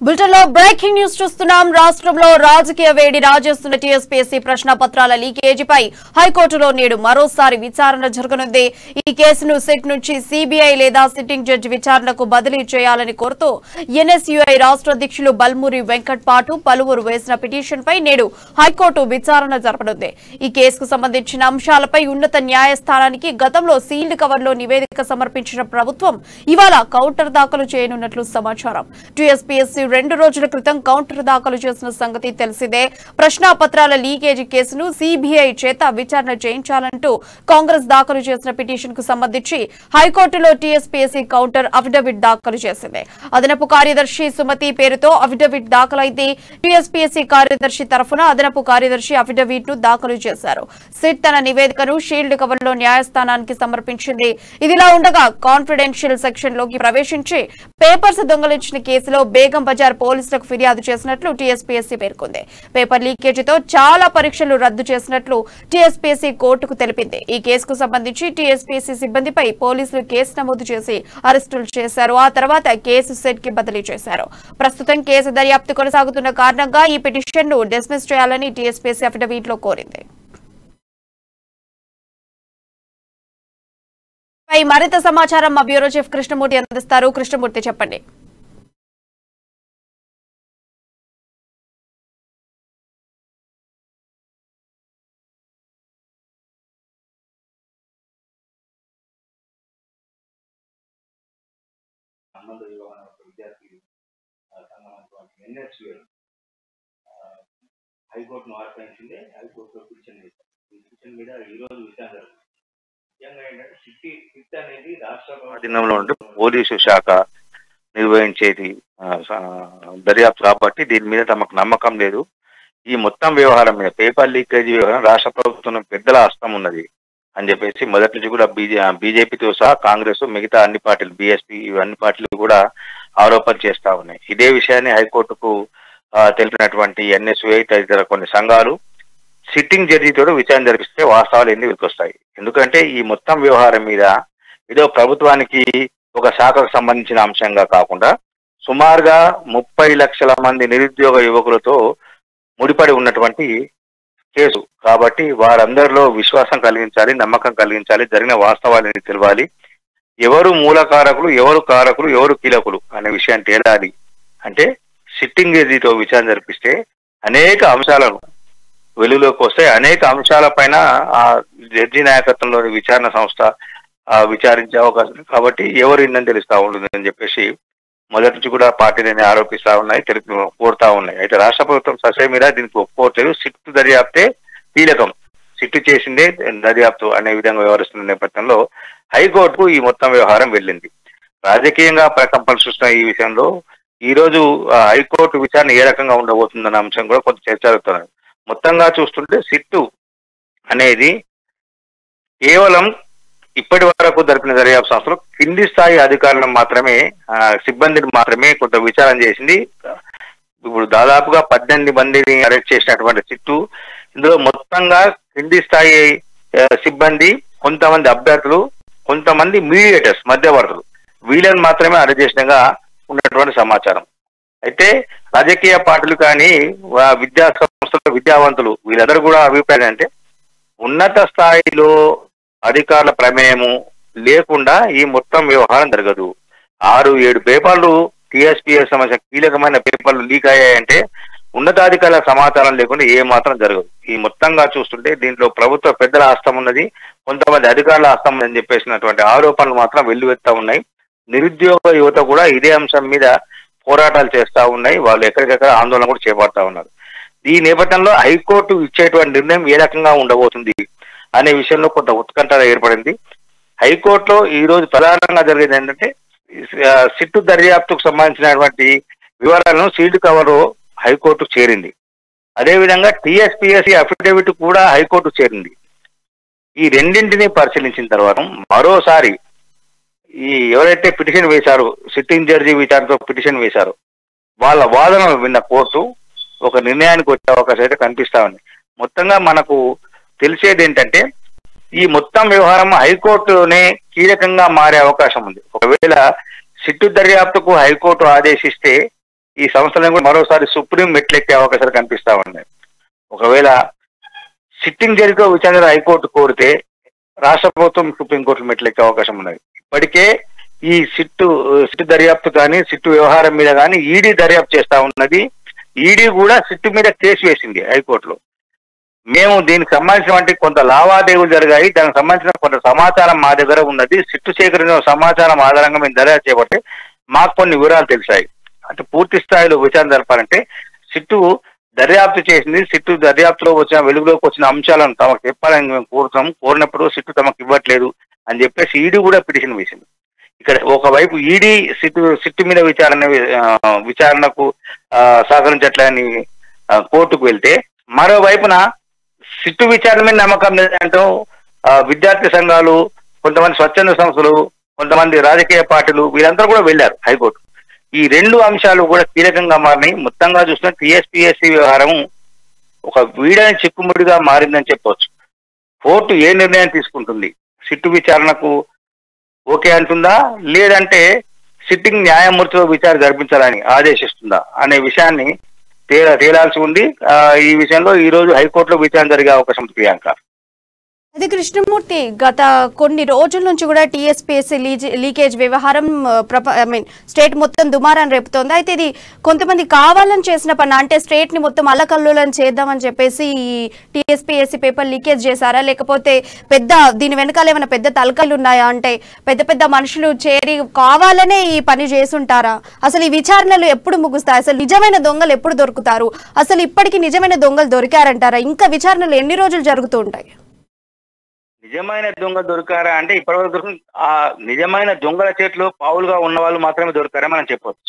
Bulletin లో breaking news చూస్తున్నాం రాష్ట్రంలో రాజకీయ వేడి రాజేస్తున్న టీఎస్పీఎస్సీ ప్రశ్న పత్రాల లీకేజీపై హైకోర్టులో నేడు మరోసారి విచారణ జరగనుంది ఈ కేసును సిట్ నుంచి సీబీఐ లేదా సిట్టింగ్ జడ్జి విచారణకు బదిలీ చేయాలని కోరుతూ ఎన్ఎస్యుఐ రాష్ట్ర అధ్యక్షులు బల్మూరి వెంకట్ పాటు పలువురు వేసిన పిటిషన్ పై నేడు హైకోర్టు విచారణ జరపనుంది ఈ కేసుకు సంబంధించిన అంశాలపై ఉన్నత న్యాయస్థానానికి గతంలో సీల్డ్ కవర్లో నివేదిక సమర్పించిన ప్రభుత్వం ఇవాళ కౌంటర్ దాఖలు చేయనున్నట్లు సమాచారం టీఎస్పీఎస్సీ రెండు రోజుల క్రితం కౌంటర్ దాఖలు చేసిన సంగతి తెలిసిందే ప్రశ్నాపత్రాల లీకేజీ కేసును సీబీఐ చేత విచారణ చేయించాలంటూ కాంగ్రెస్ దాఖలు చేసిన పిటిషన్ కు సంబంధించి హైకోర్టులో టీఎస్పీఎస్సీ కౌంటర్ అఫిడవిట్ దాఖలు చేసింది అదనపు కార్యదర్శి సుమతి పేరుతో అఫిడవిట్ దాఖలైంది టీఎస్పీఎస్సీ కార్యదర్శి తరఫున అదనపు కార్యదర్శి అఫిడవిట్ ను దాఖలు చేశారు సిట్ తన నివేదికను షీల్డ్ కవర్లో న్యాయస్థానానికి సమర్పించింది ఇదిలా ఉండగా కాన్ఫిడెన్షియల్ సెక్షన్ లోకి ప్రవేశించి పేపర్స్ దొంగలించిన కేసులో బేగం బజార్ పోలీసులకు ఫిర్యాదు చేసినట్లు టీఎస్పీఎస్సీ పేర్కొంది పేపర్ లీకేజీతో చాలా పరీక్షలు రద్దు చేసినట్లు టీఎస్పీఎస్సీ కోర్టుకు తెలిపింది ఈ కేసుకు సంబంధించి టీఎస్పీఎస్సీ సిబ్బందిపై పోలీసులు కేసు నమోదు చేసి అరెస్టులు చేశారు ఆ తర్వాత కేసు సెట్ కి బదిలీ చేశారు ప్రస్తుతం కేసు దర్యాప్తు కొనసాగుతున్న కారణంగా ఈ పిటిషన్ ను డిస్మిస్ చేయాలని టీఎస్పీఎస్సీ అఫిడవిట్ లో కోరింది పై మరింత సమాచారం మా బ్యూరో చీఫ్ కృష్ణమూర్తి అందిస్తారు కృష్ణమూర్తి చెప్పండి సంబంధ వివాహం ఒక విద్యార్థి ఆ, సంఘం ఎన్ఎస్యుఐ హైకోర్టును ఆశ్రయించింది హైకోర్టులో పిటిషన్ వేశారు ఈ పిటిషన్ మీద ఈ రోజు విచారణ జరుగుతుంది ముఖ్యంగా ఏంటంటే సిట్టి సిట్ అనేది రాష్ట్ర ఆధీనంలో ఉంటే పోలీసు శాఖ నిర్వహించేది ఆ, స- దర్యాప్తు కాబట్టి దీని మీద తమకు నమ్మకం లేదు ఈ మొత్తం వ్యవహారం మీద పేపర్ లీకేజీ వ్యవహారం రాష్ట్ర ప్రభుత్వం పెద్దల హస్తం ఉన్నది అని చెప్పేసి మొదటి నుంచి కూడా బీజే బీజేపీతో సహా కాంగ్రెస్ మిగతా అన్ని పార్టీలు బీఎస్పీ అన్ని పార్టీలు కూడా ఆరోపణ చేస్తా ఉన్నాయి ఇదే విషయాన్ని హైకోర్టుకు ఆ, తెలిపినటువంటి ఎన్ఎస్యుఐ తదితర కొన్ని సంఘాలు సిట్టింగ్ జడ్జితో విచారణ జరిపిస్తే వాస్తవాలు ఎన్ని వస్తాయి ఎందుకంటే ఈ మొత్తం వ్యవహారం మీద ఏదో ప్రభుత్వానికి ఒక శాఖకు సంబంధించిన అంశంగా కాకుండా సుమారుగా ముప్పై లక్షల మంది నిరుద్యోగ యువకులతో ముడిపడి ఉన్నటువంటి కేసు కాబట్టి వారందరిలో విశ్వాసం కలిగించాలి నమ్మకం కలిగించాలి జరిగిన వాస్తవాలని తెలవాలి ఎవరు మూలకారకులు ఎవరు కారకులు ఎవరు కీలకులు అనే విషయాన్ని తేలాలి అంటే సిట్టింగ్ జడ్జితో విచారణ జరిపిస్తే అనేక అంశాలను వెలుగులోకి వస్తే అనేక అంశాలపైన ఆ జడ్జి నాయకత్వంలోని విచారణ సంస్థ ఆ, విచారించే అవకాశం ఉంది. కాబట్టి ఎవరు ఇందని తెలుస్తా ఉంటుంది అని చెప్పేసి మొదటి నుంచి కూడా పార్టీలని ఆరోపిస్తా ఉన్నాయి తెలుపు కోరుతా ఉన్నాయి అయితే రాష్ట్ర ప్రభుత్వం ససే మీద దీనికి ఒప్పుకోవట్లేదు సిట్టు దర్యాప్తే కీలకం సిట్టు చేసిందే దర్యాప్తు అనే విధంగా వ్యవహరిస్తున్న నేపథ్యంలో హైకోర్టుకు ఈ మొత్తం వ్యవహారం వెళ్ళింది రాజకీయంగా ప్రకంపనలు సృష్టిన ఈ విషయంలో ఈ రోజు ఆ, హైకోర్టు విచారణ ఏ రకంగా ఉండబోతుందన్న అంశం కూడా కొంత చర్చ జరుగుతున్నది మొత్తంగా చూస్తుంటే సిట్టు అనేది కేవలం ఇప్పటి వరకు జరిపిన దర్యాప్తు సంస్థలు కింది స్థాయి అధికారులను మాత్రమే ఆ, సిబ్బందిని మాత్రమే కొంత విచారణ చేసింది ఇప్పుడు దాదాపుగా పద్దెనిమిది మందిని అరెస్ట్ చేసినటువంటి సిట్టు ఇందులో మొత్తంగా కింది స్థాయి ఆ, సిబ్బంది కొంతమంది అభ్యర్థులు కొంతమంది మీడియేటర్స్ మధ్యవర్తులు వీళ్ళని మాత్రమే అరెస్ట్ చేసినగా ఉన్నటువంటి సమాచారం అయితే రాజకీయ పార్టీలు కానీ ఆ, విద్యా సంస్థల విద్యావంతులు వీళ్ళందరూ కూడా అభిప్రాయం అంటే ఉన్నత స్థాయిలో అధికారుల ప్రమేయము లేకుండా ఈ మొత్తం వ్యవహారం జరగదు ఆరు ఏడు పేపర్లు టీఎస్పీఎస్ సమస్య కీలకమైన పేపర్లు లీక్ అయ్యాయంటే ఉన్నతాధికారుల సమాచారం లేకుండా ఏ మాత్రం జరగదు ఈ మొత్తంగా చూస్తుంటే దీంట్లో ప్రభుత్వ పెద్దల హస్తం ఉన్నది కొంతమంది అధికారుల హస్తం ఉందని చెప్పేసినటువంటి ఆరోపణలు మాత్రం వెల్లువెత్తా ఉన్నాయి నిరుద్యోగ యువత కూడా ఇదే అంశం మీద పోరాటాలు చేస్తా ఉన్నాయి వాళ్ళు ఎక్కడికెక్కడ ఆందోళన కూడా చేపడతా ఉన్నారు ఈ నేపథ్యంలో హైకోర్టు ఇచ్చేటువంటి నిర్ణయం ఏ రకంగా ఉండబోతుంది అనే విషయంలో కొంత ఉత్కంఠ ఏర్పడింది హైకోర్టులో ఈ రోజు ప్రధానంగా జరిగేది ఏంటంటే ఆ, సిట్టు దర్యాప్తుకు సంబంధించినటువంటి వివరాలను సీల్డ్ కవర్ హైకోర్టుకు చేరింది అదేవిధంగా టీఎస్పీఎస్సీ అఫిడవిట్ కూడా హైకోర్టు చేరింది ఈ రెండింటిని పరిశీలించిన తర్వాత మరోసారి ఈ ఎవరైతే పిటిషన్ వేశారో సిట్టింగ్ జడ్జి విచారణతో పిటిషన్ వేశారో వాళ్ళ వాదనలు విన్న కోర్టు ఒక నిర్ణయానికి వచ్చే అవకాశం అయితే కనిపిస్తా ఉంది మొత్తంగా మనకు తెలిసేది ఏంటంటే ఈ మొత్తం వ్యవహారం హైకోర్టునే కీలకంగా మారే అవకాశం ఉంది ఒకవేళ సిట్టు దర్యాప్తుకు హైకోర్టు ఆదేశిస్తే ఈ సంస్థలను కూడా మరోసారి సుప్రీం మెట్లెక్కే అవకాశాలు కనిపిస్తా ఉన్నాయి ఒకవేళ సిట్టింగ్ జరిగే విచారణ హైకోర్టు కోరితే రాష్ట్ర ప్రభుత్వం సుప్రీంకోర్టు మెట్లెక్కే అవకాశం ఉన్నది ఇప్పటికే ఈ సిట్టు సిట్టు దర్యాప్తు కానీ సిట్టు వ్యవహారం మీద కానీ ఈడీ దర్యాప్తు చేస్తా ఉన్నది ఈడీ కూడా సిట్టు మీద కేసు వేసింది హైకోర్టులో మేము దీనికి సంబంధించినటువంటి కొంత లావాదేవీలు జరిగాయి దానికి సంబంధించిన కొంత సమాచారం మా దగ్గర ఉన్నది సిట్టు సేకరించిన సమాచారం ఆధారంగా మేము దర్యాప్తు చేపట్టి మాకు కొన్ని వివరాలు తెలిసాయి అంటే పూర్తి స్థాయిలో విచారణ జరపాలంటే సిట్టు దర్యాప్తు చేసింది సిట్టు దర్యాప్తులో వచ్చిన వెలుగులోకి వచ్చిన అంశాలను తమకు చెప్పాలని మేము కోరుతాం కోరినప్పుడు సిట్టు తమకు ఇవ్వట్లేదు అని చెప్పేసి ఈడీ కూడా పిటిషన్ వేసింది ఇక్కడ ఒకవైపు ఈడీ సిట్టు సిట్టు మీద విచారణ ఆ, విచారణకు ఆ, సహకరించట్లని ఆ, కోర్టుకు వెళ్తే మరోవైపున సిట్టు విచారణ మీద నమ్మకం లేదంటూ ఆ, విద్యార్థి సంఘాలు కొంతమంది స్వచ్ఛంద సంస్థలు కొంతమంది రాజకీయ పార్టీలు వీళ్ళందరూ కూడా వెళ్ళారు హైకోర్టు ఈ రెండు అంశాలు కూడా కీలకంగా మారినాయి మొత్తంగా చూసిన టీఎస్పీఎస్సీ వ్యవహారం ఒక వీడని చిక్కుముడిగా మారిందని చెప్పొచ్చు కోర్టు ఏ నిర్ణయం తీసుకుంటుంది సిట్టు విచారణకు ఓకే అంటుందా లేదంటే సిట్టింగ్ న్యాయమూర్తితో విచారణ జరిపించాలని ఆదేశిస్తుందా అనే విషయాన్ని తేల తేలాల్సి ఉంది ఆ, ఈ విషయంలో ఈ రోజు హైకోర్టులో విచారణ జరిగే అవకాశం ఉంది ప్రియాంక అది కృష్ణమూర్తి గత కొన్ని రోజుల నుంచి కూడా టీఎస్పీఎస్సీ లీకేజ్ వ్యవహారం ఐ మీన్ స్టేట్ మొత్తం దుమారాన్ని రేపుతోంది అయితే ఇది కొంతమంది కావాలని చేసిన పని అంటే స్టేట్ ని మొత్తం అల్లకల్లోలం చేద్దామని చెప్పేసి ఈ టీఎస్పీఎస్సీ పేపర్ లీకేజ్ చేశారా లేకపోతే పెద్ద దీని వెనకాల ఏమైనా పెద్ద తలకాయలు ఉన్నాయా అంటే పెద్ద పెద్ద మనుషులు చేరి కావాలనే ఈ పని చేసుంటారా అసలు ఈ విచారణలు ఎప్పుడు ముగుస్తాయి అసలు నిజమైన దొంగలు ఎప్పుడు దొరుకుతారు అసలు ఇప్పటికి నిజమైన దొంగలు దొరికారంటారా ఇంకా విచారణలు ఎన్ని రోజులు జరుగుతూ ఉంటాయి నిజమైన దొంగ దొరికారా అంటే ఇప్పటివరకు దొరికి ఆ నిజమైన దొంగల చేతిలో పావులుగా ఉన్న వాళ్ళు మాత్రమే దొరికారా మనం చెప్పొచ్చు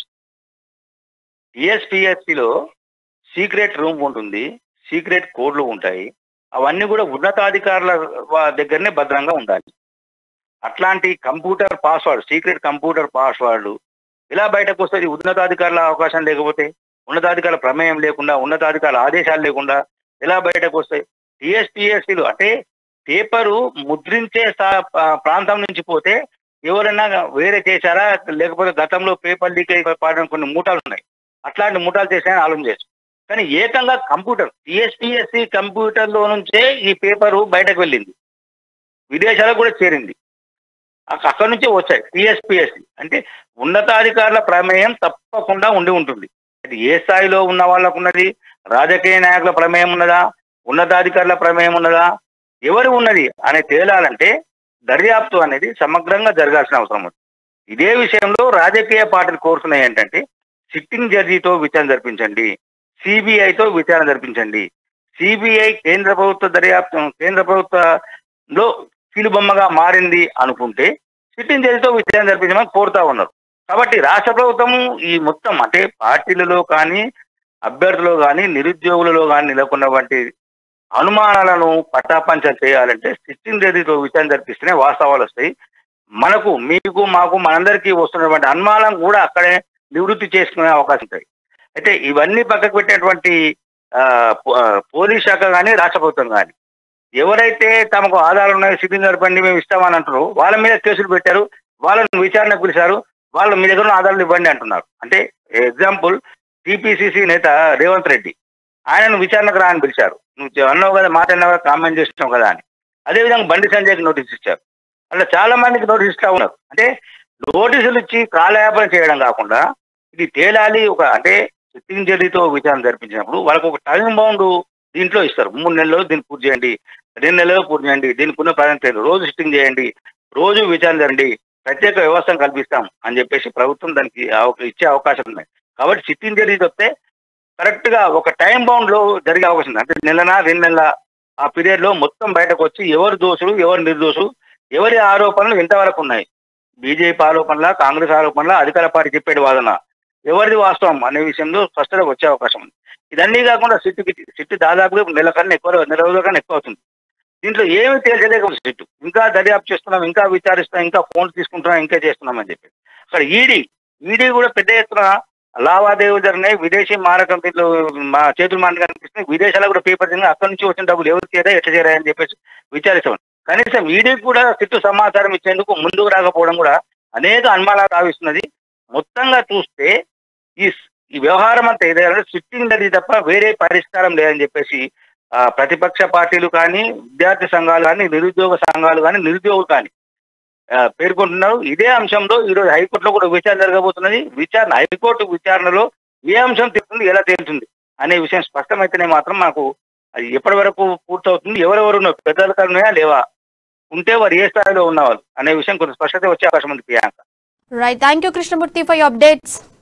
టిఎస్పిఎస్సిలో సీక్రెట్ రూమ్ ఉంటుంది సీక్రెట్ కోడ్లు ఉంటాయి అవన్నీ కూడా ఉన్నతాధికారుల వా- దగ్గరనే భద్రంగా ఉండాలి అట్లాంటి computer password secret computer password ఇలా బయటకు వస్తుంది ఉన్నతాధికారుల అవకాశం లేకపోతే ఉన్నతాధికారుల ప్రమేయం లేకుండా ఉన్నతాధికారుల ఆదేశాలు లేకుండా ఎలా బయటకు వస్తాయి టిఎస్పిఎస్సీలు అంటే పేపరు ముద్రించే సా- పా- ప్రాంతం నుంచి పోతే ఎవరైనా వేరే చేశారా లేకపోతే గతంలో పేపర్ లీక్ అయిపోయిన కొన్ని మూటాలు ఉన్నాయి అట్లాంటి మూటాలు చేశారని ఆలోచన చేస్తాం కానీ ఏకంగా కంప్యూటర్ టిఎస్పిఎస్సి కంప్యూటర్ లో నుంచే ఈ పేపరు బయటకు వెళ్ళింది విదేశాలకు కూడా చేరింది అక్క- అక్కడి నుంచే వచ్చాయి టిఎస్పిఎస్సి అంటే ఉన్నతాధికారుల ప్రమేయం తప్పకుండా ఉండి ఉంటుంది అది ఏ స్థాయిలో ఉన్న వాళ్ళకు ఉన్నది రాజకీయ నాయకుల ప్రమేయం ఉన్నదా ఉన్నతాధికారుల ప్రమేయం ఉన్నదా ఎవరు ఉన్నది అనే తేలాలంటే దర్యాప్తు అనేది సమగ్రంగా జరగాల్సిన అవసరం ఉంది ఇదే విషయంలో రాజకీయ పార్టీలు కోరుతున్నాయి ఏంటంటే సిట్టింగ్ జడ్జితో విచారణ జరిపించండి సిబిఐతో విచారణ జరిపించండి సిబిఐ కేంద్ర ప్రభుత్వ దర్యాప్తు కేంద్ర ప్రభుత్వంలో కీలుబొమ్మగా మారింది అనుకుంటే సిట్టింగ్ జడ్జితో విచారణ జరిపించమని కోరుతా ఉన్నారు కాబట్టి రాష్ట్ర ప్రభుత్వం ఈ మొత్తం అంటే పార్టీలలో కానీ అభ్యర్థులు కానీ నిరుద్యోగులలో కానీ నెలకొన్నటువంటి అనుమానాలను పటాపంచం చేయాలంటే సిట్టింగ్ జడ్జితో విచారణ జరిపిస్తేనే వాస్తవాలు వస్తాయి మనకు మీకు మాకు మనందరికీ వస్తున్నటువంటి అనుమానం కూడా అక్కడే నివృత్తి చేసుకునే అవకాశం ఉంటాయి అయితే ఇవన్నీ పక్కకు పెట్టినటువంటి ఆ, పో- ఆ, పోలీస్ శాఖ కానీ రాష్ట్ర ప్రభుత్వం కానీ ఎవరైతే తమకు ఆధారాలు ఉన్నాయి సిట్టింగ్ జరపండి మేము ఇస్తామని అంటారు వాళ్ళ మీద కేసులు పెట్టారు వాళ్ళని విచారణకు పిలిచారు వాళ్ళు మీ దగ్గర ఉన్న ఆధారాలు ఇవ్వండి అంటున్నారు అంటే ఎగ్జాంపుల్ టీపీసీసీ నేత రేవంత్ రెడ్డి ఆయనను విచారణకు రా అని పిలిచారు నువ్వు అన్నావు కదా మాట అన్నావు కదా కామెంట్ చేస్తున్నావు కదా అని అదేవిధంగా బండి సంజయ్కి నోటీస్ ఇచ్చారు అట్లా చాలా మందికి నోటీస్ ఇస్తా ఉన్నారు అంటే నోటీసులు ఇచ్చి కాలయాపన చేయడం కాకుండా ఇది తేలాలి ఒక అంటే సిట్టింగ్ జడ్జితో విచారణ జరిపించినప్పుడు వాళ్ళకు ఒక టైం బౌండ్ దీంట్లో ఇస్తారు మూడు నెలల్లో దీన్ని పూర్తి చేయండి రెండు నెలల్లో పూర్తి చేయండి దీనికి ఉన్న ప్రాధాన్యత రోజు సిట్టింగ్ చేయండి రోజు విచారణ జరండి ప్రత్యేక వ్యవస్థను కల్పిస్తాం అని చెప్పేసి ప్రభుత్వం దానికి అవ- ఇచ్చే అవకాశం ఉన్నాయి కాబట్టి సిట్టింగ్ జడ్జి చెప్తే కరెక్ట్ గా ఒక టైం బౌండ్ లో జరిగే అవకాశం ఉంది అంటే నెలనా రెండు నెలల ఆ పీరియడ్ లో మొత్తం బయటకు వచ్చి ఎవరు దోషులు ఎవరు నిర్దోషులు ఎవరి ఆరోపణలు ఎంతవరకు ఉన్నాయి బీజేపీ ఆరోపణల కాంగ్రెస్ ఆరోపణల అధికార పార్టీ చెప్పేది వాదన ఎవరిది వాస్తవం అనే విషయంలో స్పష్టత వచ్చే అవకాశం ఉంది ఇదన్నీ కాకుండా సిట్టుకి సిట్టు దాదాపుగా నెల కన్నా ఎక్కువ నెల రోజుల కన్నా ఎక్కువ అవుతుంది దీంట్లో ఏమీ తేల్చలేకపోతే సిట్టు ఇంకా దర్యాప్తు చేస్తున్నాం ఇంకా విచారిస్తున్నాం ఇంకా ఫోన్ తీసుకుంటున్నాం ఇంకా చేస్తున్నాం అని చెప్పి అక్కడ ఈడీ ఈడీ కూడా పెద్ద ఎత్తున లావాదేవీలు జరిగినాయి విదేశీ మారక కంపెనీలు మా చేతులు మాట కనిపిస్తున్నాయి విదేశాలకు కూడా పేపర్ జరిగినాయి అక్కడి నుంచి వచ్చిన డబ్బులు ఎవరు చేరా ఎట్లా చేరాయని చెప్పేసి విచారిస్తాం కనీసం ఈడీకి కూడా సిట్టు సమాచారం ఇచ్చేందుకు ముందుకు రాకపోవడం కూడా అనేక అనుమానాలు రావిస్తున్నది మొత్తంగా చూస్తే ఈ ఈ వ్యవహారం అంతా ఏదైనా సిట్టింగ్ అది తప్ప వేరే పరిష్కారం లేదని చెప్పేసి ఆ, ప్రతిపక్ష పార్టీలు కానీ విద్యార్థి సంఘాలు కానీ నిరుద్యోగ సంఘాలు కానీ నిరుద్యోగులు కానీ ఆ, పేర్కొంటున్నారు ఇదే అంశంలో ఈరోజు హైకోర్టులో కూడా విచారణ జరగబోతున్నది విచారణ హైకోర్టు విచారణలో ఏ అంశం తెలుస్తుంది ఎలా తేలుతుంది అనే విషయం స్పష్టమైతేనే మాత్రం మాకు అది ఎప్పటి వరకు పూర్తవుతుంది ఎవరెవరు ఉన్నారు పెద్ద అధికారులు ఉన్నాయా లేవా ఉంటే వారు ఏ స్థాయిలో ఉన్నవాళ్ళు అనే విషయం కొంచెం స్పష్టత వచ్చే అవకాశం ఉంది Priyanka right thank you Krishnamurthy for your updates